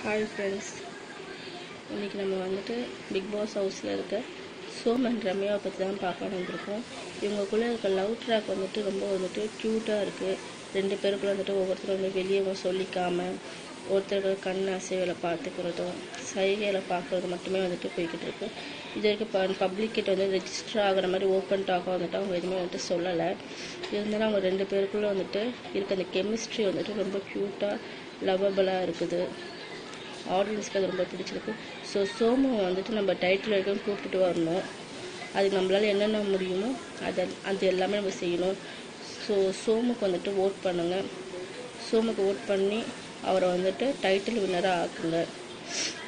hi friends இன்றைக்கி நம்ம வந்துட்டு பிக் பாஸ் ஹவுஸில் இருக்க சோம் அண்ட் ரம்யாவை பற்றி தான் பார்க்க வந்திருக்கோம் இவங்களுக்குள்ளே இருக்க லவ் ட்ராக் வந்துட்டு ரொம்ப வந்துட்டு க்யூட்டாக இருக்குது ரெண்டு பேருக்குள்ள வந்துட்டு ஒவ்வொருத்தரும் வந்து வெளியே சொல்லிக்காம ஒருத்தரோட கண் அசைவில் பார்த்துக்கிறதும் சைகையில் பார்க்குறது மட்டுமே வந்துட்டு போய்கிட்டு இருக்கு இது வரைக்கும் பப்ளிக் கிட்ட வந்து ரெஜிஸ்டர் ஆகிற மாதிரி ஓப்பன் டாக்காக வந்துட்டு அவங்க எதுவுமே வந்துட்டு சொல்லலை இருந்தாலும் அவங்க ரெண்டு பேருக்குள்ளே வந்துட்டு இருக்க அந்த கெமிஸ்ட்ரி வந்துட்டு ரொம்ப க்யூட்டாக லவபலாக இருக்குது ஆடியன்ஸ்க்கு அது ரொம்ப பிடிச்சிருக்கு ஸோ சோமு வந்துட்டு நம்ம டைட்டில் வரைக்கும் கூப்பிட்டு வரணும் அதுக்கு நம்மளால் என்னென்ன முடியுமோ அதை அது எல்லாமே நம்ம செய்யணும் ஸோ சோமுக்கு வந்துட்டு ஓட் பண்ணுங்கள் சோமுக்கு ஓட் பண்ணி அவரை வந்துட்டு டைட்டில் வின்னராக ஆக்குங்க